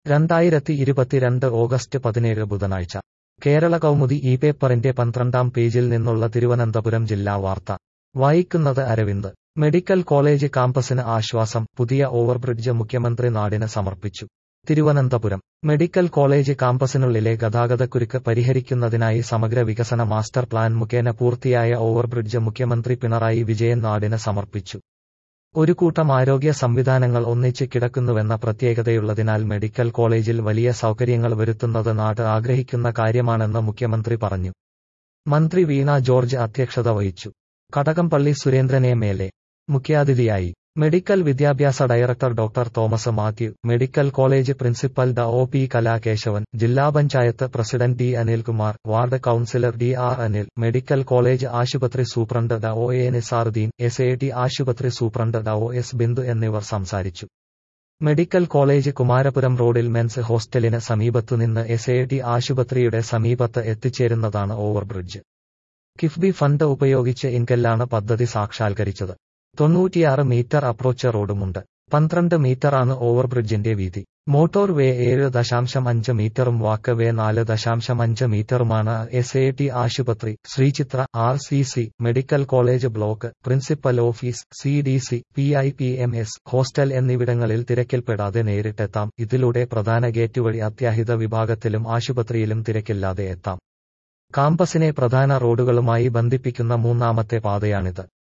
രണ്ടായിരത്തി ഇരുപത്തിരണ്ട് ഓഗസ്റ്റ് പതിനേഴ് ബുധനാഴ്ച കേരള കൗമുദി ഈ പേപ്പറിന്റെ പന്ത്രണ്ടാം പേജിൽ നിന്നുള്ള തിരുവനന്തപുരം ജില്ലാ വാർത്ത വായിക്കുന്നത് അരവിന്ദ് മെഡിക്കൽ കോളേജ് കാമ്പസിന് ആശ്വാസം പുതിയ ഓവർബ്രിഡ്ജ് മുഖ്യമന്ത്രി നാടിന് സമർപ്പിച്ചു തിരുവനന്തപുരം മെഡിക്കൽ കോളേജ് കാമ്പസിനുള്ളിലെ ഗതാഗതക്കുരുക്ക് പരിഹരിക്കുന്നതിനായി സമഗ്ര വികസന മാസ്റ്റർ പ്ലാൻ മുഖേന പൂർത്തിയായ ഓവർബ്രിഡ്ജ് മുഖ്യമന്ത്രി പിണറായി വിജയൻ നാടിന് സമർപ്പിച്ചു ഒരു കൂട്ടം ആരോഗ്യ സംവിധാനങ്ങൾ ഒന്നിച്ച് കിടക്കുന്നുവെന്ന പ്രത്യേകതയുള്ളതിനാൽ മെഡിക്കൽ കോളേജിൽ വലിയ സൗകര്യങ്ങൾ വരുത്തുന്നത് നാട് ആഗ്രഹിക്കുന്ന കാര്യമാണെന്ന് മുഖ്യമന്ത്രി പറഞ്ഞു മന്ത്രി വീണ ജോർജ് അധ്യക്ഷത വഹിച്ചു കടകംപള്ളി സുരേന്ദ്രനെ മേലെ മുഖ്യാതിഥിയായി മെഡിക്കൽ വിദ്യാഭ്യാസ director doctor Thomas Mathew medical college principal ഡ ഒ പി കലാകേശവൻ ജില്ലാ panchayat president D Anilkumar ward councillor D R Anil medical college ആശുപത്രി സൂപ്രണ്ട് ഡ ഒ എ നിസാറുദ്ദീൻ എസ് എ ടി ആശുപത്രി സൂപ്രണ്ട് ഡ ഒ എസ് ബിന്ദു എന്നിവർ സംസാരിച്ചു മെഡിക്കൽ കോളേജ് കുമാരപുരം റോഡിൽ മെൻസ് ഹോസ്റ്റലിന് സമീപത്തുനിന്ന് എസ് എ ടി ആശുപത്രിയുടെ സമീപത്ത് എത്തിച്ചേരുന്നതാണ് ഓവർബ്രിഡ്ജ് കിഫ്ബി ഫണ്ട് ഉപയോഗിച്ച് ഇൻകെല്ലാണ് പദ്ധതി സാക്ഷാത്കരിച്ചത് തൊണ്ണൂറ്റിയാറ് മീറ്റർ അപ്രോച്ച് റോഡുമുണ്ട് പന്ത്രണ്ട് മീറ്ററാണ് ഓവർബ്രിഡ്ജിന്റെ വീതി മോട്ടോർ വേ ഏഴ് ദശാംശം അഞ്ച് മീറ്ററും വാക്ക് വേ നാല് ദശാംശം അഞ്ച് മീറ്ററുമാണ് എസ് എ ടി ആശുപത്രി Sreechitra R C C medical college block principal office C D C P I P M S hostel എന്നിവിടങ്ങളിൽ തിരക്കിൽപ്പെടാതെ നേരിട്ടെത്താം ഇതിലൂടെ പ്രധാന ഗേറ്റ് വഴി അത്യാഹിത വിഭാഗത്തിലും ആശുപത്രിയിലും തിരക്കില്ലാതെ എത്താം കാമ്പസിനെ പ്രധാന റോഡുകളുമായി ബന്ധിപ്പിക്കുന്ന മൂന്നാമത്തെ പാതയാണിത്